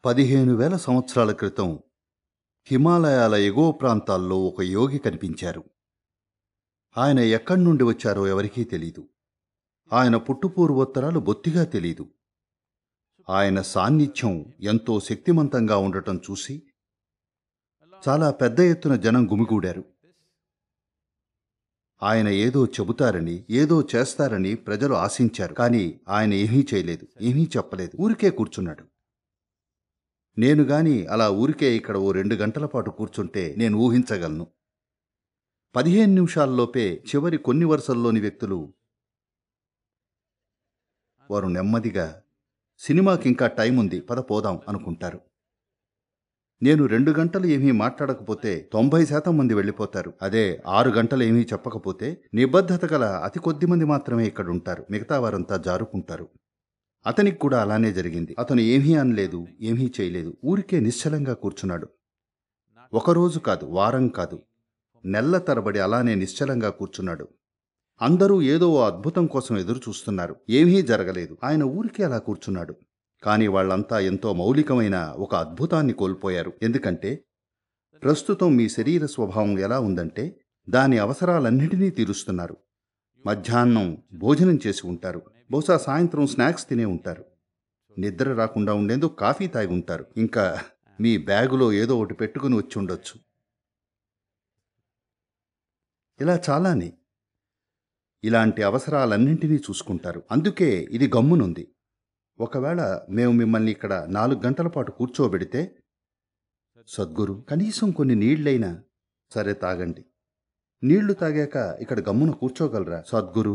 పదిహేను వేల సంవత్సరాల క్రితం హిమాలయాల ఎగువ ప్రాంతాల్లో ఒక యోగి కనిపించారు ఆయన ఎక్కడి నుండి వచ్చారో ఎవరికీ తెలీదు ఆయన పుట్టుపూర్వోత్తరాలు బొత్తిగా తెలీదు ఆయన సాన్నిధ్యం ఎంతో శక్తిమంతంగా ఉండటం చూసి చాలా పెద్ద ఎత్తున జనం గుమిగూడారు ఆయన ఏదో చెబుతారని ఏదో చేస్తారని ప్రజలు ఆశించారు కానీ ఆయన ఏమీ చేయలేదు ఏమీ చెప్పలేదు ఊరికే కూర్చున్నాడు నేను గాని అలా ఊరికే ఇక్కడ ఓ రెండు గంటల పాటు కూర్చుంటే నేను ఊహించగలను పదిహేను నిమిషాల్లోపే చివరి కొన్ని వరుసల్లోని వ్యక్తులు వారు నెమ్మదిగా సినిమాకి ఇంకా టైం ఉంది పద పోదాం అనుకుంటారు నేను రెండు గంటలు ఏమీ మాట్లాడకపోతే తొంభై శాతం మంది వెళ్ళిపోతారు అదే ఆరు గంటలు ఏమీ చెప్పకపోతే నిబద్ధత గల అతి కొద్ది మంది మాత్రమే ఇక్కడ ఉంటారు మిగతా వారంతా జారుకుంటారు అతనికి కూడా అలానే జరిగింది అతను ఏమీ అనలేదు ఏమీ చేయలేదు ఊరికే నిశ్చలంగా కూర్చున్నాడు ఒకరోజు కాదు వారం కాదు నెల్ల తరబడి అలానే నిశ్చలంగా కూర్చున్నాడు అందరూ ఏదో ఓ అద్భుతం కోసం ఎదురు చూస్తున్నారు ఏమీ జరగలేదు ఆయన ఊరికే అలా కూర్చున్నాడు కానీ వాళ్ళంతా ఎంతో మౌలికమైన ఒక అద్భుతాన్ని కోల్పోయారు ఎందుకంటే ప్రస్తుతం మీ శరీర స్వభావం ఎలా ఉందంటే దాని అవసరాలన్నిటినీ తీరుస్తున్నారు మధ్యాహ్నం భోజనం చేసి ఉంటారు బహుశా సాయంత్రం స్నాక్స్ తినే ఉంటారు నిద్ర రాకుండా ఉండేందుకు కాఫీ తాగి ఉంటారు ఇంకా మీ బ్యాగులో ఏదో ఒకటి పెట్టుకుని వచ్చి ఉండొచ్చు ఇలా చాలానే ఇలాంటి అవసరాలన్నింటినీ చూసుకుంటారు అందుకే ఇది గమ్మునుంది ఒకవేళ మేము మిమ్మల్ని ఇక్కడ నాలుగు గంటల పాటు కూర్చోబెడితే సద్గురు కనీసం కొన్ని నీళ్లైనా సరే తాగండి నీళ్లు తాగాక ఇక్కడ గమ్మున కూర్చోగలరా సద్గురు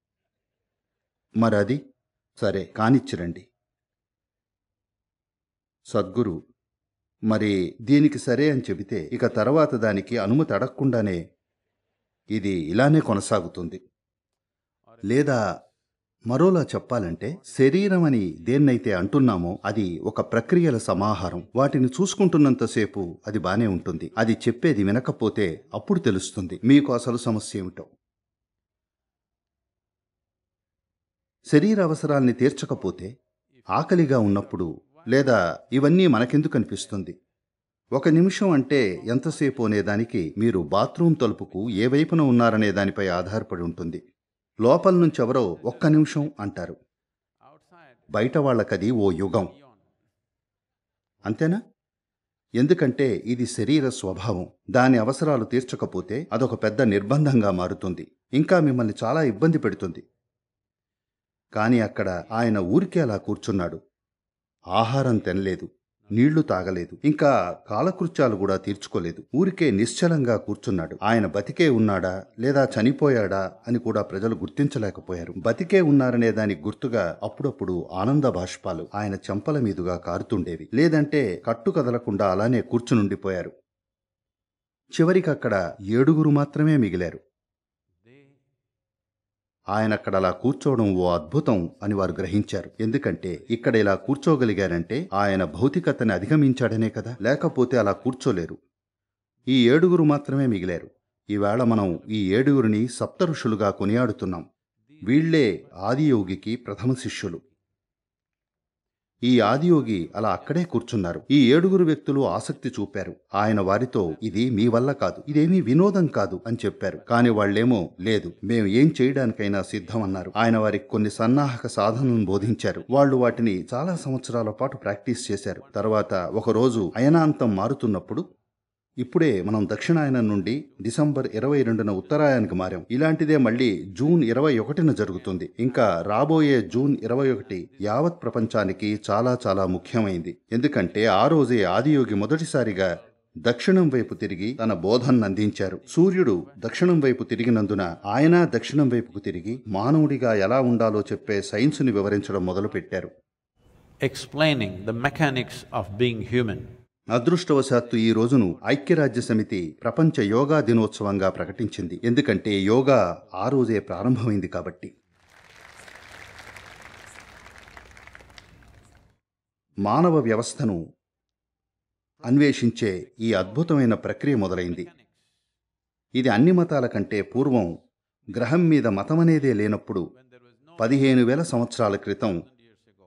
మరది సరే కానిచ్చిరండి సద్గురు మరి దీనికి సరే అని చెబితే ఇక తర్వాత దానికి అనుమతి అడగకుండానే ఇది ఇలానే కొనసాగుతుంది లేదా మరోలా చెప్పాలంటే శరీరం అని దేన్నైతే అంటున్నామో అది ఒక ప్రక్రియల సమాహారం వాటిని చూసుకుంటున్నంతసేపు అది బానే ఉంటుంది అది చెప్పేది వినకపోతే అప్పుడు తెలుస్తుంది మీకు అసలు సమస్య ఏమిటో శరీర అవసరాల్ని తీర్చకపోతే ఆకలిగా ఉన్నప్పుడు లేదా ఇవన్నీ మనకెందుకు అనిపిస్తుంది ఒక నిమిషం అంటే ఎంతసేపు అనే దానికి మీరు బాత్రూమ్ తలుపుకు ఏ వైపున ఉన్నారనే దానిపై ఆధారపడి ఉంటుంది లోపల నుంచి ఎవరో ఒక్క నిమిషం అంటారు బయట వాళ్ళకది ఓ యుగం అంతేనా ఎందుకంటే ఇది శరీర స్వభావం దాని అవసరాలు తీర్చకపోతే అదొక పెద్ద నిర్బంధంగా మారుతుంది ఇంకా మిమ్మల్ని చాలా ఇబ్బంది పెడుతుంది కానీ అక్కడ ఆయన ఊరికే అలా కూర్చున్నాడు ఆహారం తినలేదు నీళ్లు తాగలేదు ఇంకా కాలకృత్యాలు కూడా తీర్చుకోలేదు ఊరికే నిశ్చలంగా కూర్చున్నాడు ఆయన బతికే ఉన్నాడా లేదా చనిపోయాడా అని కూడా ప్రజలు గుర్తించలేకపోయారు బతికే ఉన్నారనే దానికి గుర్తుగా అప్పుడప్పుడు ఆనంద బాష్పాలు ఆయన చెంపల మీదుగా కారుతుండేవి లేదంటే కట్టు కదలకుండా అలానే కూర్చునుండిపోయారు చివరికి అక్కడ ఏడుగురు మాత్రమే మిగిలారు ఆయన అక్కడ అలా కూర్చోవడం ఓ అద్భుతం అని వారు గ్రహించారు ఎందుకంటే ఇక్కడ ఇలా కూర్చోగలిగారంటే ఆయన భౌతికతని అధిగమించాడనే కదా లేకపోతే అలా కూర్చోలేరు ఈ ఏడుగురు మాత్రమే మిగిలారు ఈవేళ మనం ఈ ఏడుగురిని సప్త ఋషులుగా కొనియాడుతున్నాం వీళ్లే ఆదియోగికి ప్రథమ శిష్యులు ఈ ఆదియోగి అలా అక్కడే కూర్చున్నారు ఈ ఏడుగురు వ్యక్తులు ఆసక్తి చూపారు ఆయన వారితో ఇది మీ వల్ల కాదు ఇదేమీ వినోదం కాదు అని చెప్పారు కాని వాళ్లేమో లేదు మేము ఏం చేయడానికైనా సిద్ధం అన్నారు ఆయన వారికి కొన్ని సన్నాహక సాధనలను బోధించారు వాళ్ళు వాటిని చాలా సంవత్సరాల పాటు ప్రాక్టీస్ చేశారు తర్వాత ఒకరోజు అయనాంతం మారుతున్నప్పుడు ఇప్పుడే మనం దక్షిణాయనం నుండి డిసెంబర్ ఇరవై రెండున ఉత్తరాయణకు మారాం ఇలాంటిదే మళ్ళీ జూన్ ఇరవై ఒకటిన జరుగుతుంది ఇంకా రాబోయే జూన్ ఇరవై ఒకటి యావత్ ప్రపంచానికి చాలా చాలా ముఖ్యమైంది ఎందుకంటే ఆ రోజే ఆదియోగి మొదటిసారిగా దక్షిణం వైపు తిరిగి తన బోధనను అందించారు సూర్యుడు దక్షిణం వైపు తిరిగినందున ఆయన దక్షిణం వైపుకు తిరిగి మానవుడిగా ఎలా ఉండాలో చెప్పే సైన్సుని వివరించడం మొదలుపెట్టారు explaining the mechanics of being human. అదృష్టవశాత్తు ఈ రోజును ఐక్యరాజ్య సమితి ప్రపంచ యోగా దినోత్సవంగా ప్రకటించింది ఎందుకంటే యోగా ఆ రోజే ప్రారంభమైంది కాబట్టి మానవ వ్యవస్థను అన్వేషించే ఈ అద్భుతమైన ప్రక్రియ మొదలైంది ఇది అన్ని మతాల కంటే పూర్వం గ్రహం మీద మతమనేదే లేనప్పుడు పదిహేను వేల సంవత్సరాల క్రితం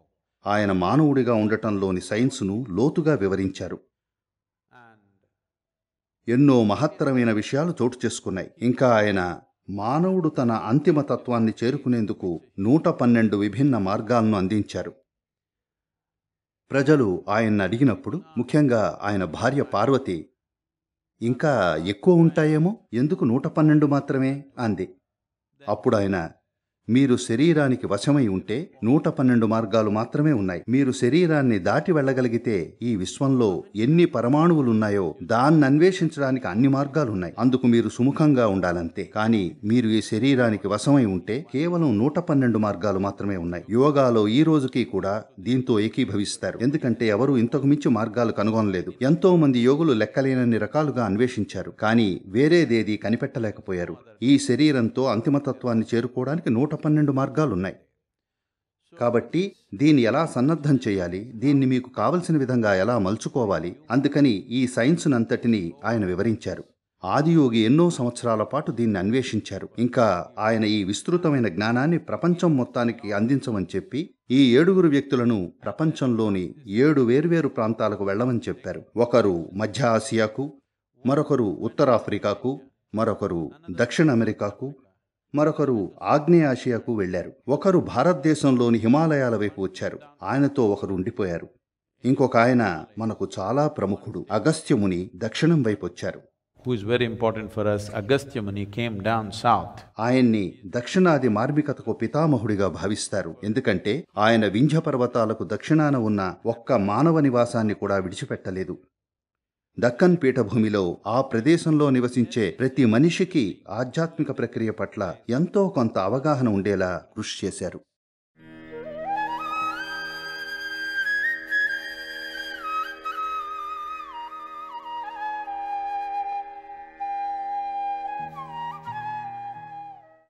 ఆయన మానవుడిగా ఉండటంలోని సైన్సును లోతుగా వివరించారు And ఎన్నో మహత్తరమైన విషయాలు చోటు చేసుకున్నాయి ఇంకా ఆయన మానవుడు తన అంతిమ తత్వాన్ని చేరుకునేందుకు నూట పన్నెండు విభిన్న మార్గాలను అందించారు ప్రజలు ఆయన్ని అడిగినప్పుడు ముఖ్యంగా ఆయన భార్య పార్వతి ఇంకా ఎక్కువ ఉంటాయేమో ఎందుకు నూట పన్నెండు మాత్రమే అంది అప్పుడు ఆయన మీరు శరీరానికి వశమై ఉంటే నూట పన్నెండు మార్గాలు మాత్రమే ఉన్నాయి మీరు శరీరాన్ని దాటి వెళ్ళగలిగితే ఈ విశ్వంలో ఎన్ని పరమాణువులున్నాయో దాన్ని అన్వేషించడానికి అన్ని మార్గాలున్నాయి అందుకు మీరు సుముఖంగా ఉండాలంతే కానీ మీరు ఈ శరీరానికి వశమై ఉంటే కేవలం నూట పన్నెండు మార్గాలు మాత్రమే ఉన్నాయి యోగాలో ఈ రోజుకి కూడా దీంతో ఏకీభవిస్తారు ఎందుకంటే ఎవరు ఇంతకు మించి మార్గాలు కనుగొనలేదు ఎంతో మంది యోగులు లెక్కలేనన్ని రకాలుగా అన్వేషించారు కానీ వేరేదేది కనిపెట్టలేకపోయారు ఈ శరీరంతో అంతిమతత్వాన్ని చేరుకోవడానికి నూట పన్నెండు మార్గాలున్నాయి కాబట్టి దీన్ని ఎలా సన్నద్ధం చేయాలి దీన్ని మీకు కావలసిన విధంగా ఎలా మలుచుకోవాలి అందుకని ఈ సైన్సునంతటినీ ఆయన వివరించారు ఆదియోగి ఎన్నో సంవత్సరాల పాటు దీన్ని అన్వేషించారు ఇంకా ఆయన ఈ విస్తృతమైన జ్ఞానాన్ని ప్రపంచం మొత్తానికి అందించమని చెప్పి ఈ ఏడుగురు వ్యక్తులను ప్రపంచంలోని ఏడు వేర్వేరు ప్రాంతాలకు వెళ్ళమని చెప్పారు ఒకరు మధ్య ఆసియాకు మరొకరు ఉత్తరాఫ్రికాకు మరొకరు దక్షిణ అమెరికాకు మరొకరు ఆగ్నేయాసియాకు వెళ్లారు ఒకరు భారతదేశంలోని హిమాలయాల వైపు వచ్చారు ఆయనతో ఒకరు ఉండిపోయారు ఇంకొక ఆయన మనకు చాలా ప్రముఖుడు అగస్త్యముని దక్షిణం వైపు వచ్చారు who is very important for us, Agastya Muni came down south. ఆయన్ని దక్షిణాది మార్మికతకు పితామహుడిగా భావిస్తారు ఎందుకంటే ఆయన వింధ్య పర్వతాలకు దక్షిణాన ఉన్న ఒక్క మానవ నివాసాన్ని కూడా విడిచిపెట్టలేదు దక్కన్ పీఠభూమిలో ఆ ప్రదేశంలో నివసించే ప్రతి మనిషికి ఆధ్యాత్మిక ప్రక్రియ పట్ల ఎంతో కొంత అవగాహన ఉండేలా కృషి చేశారు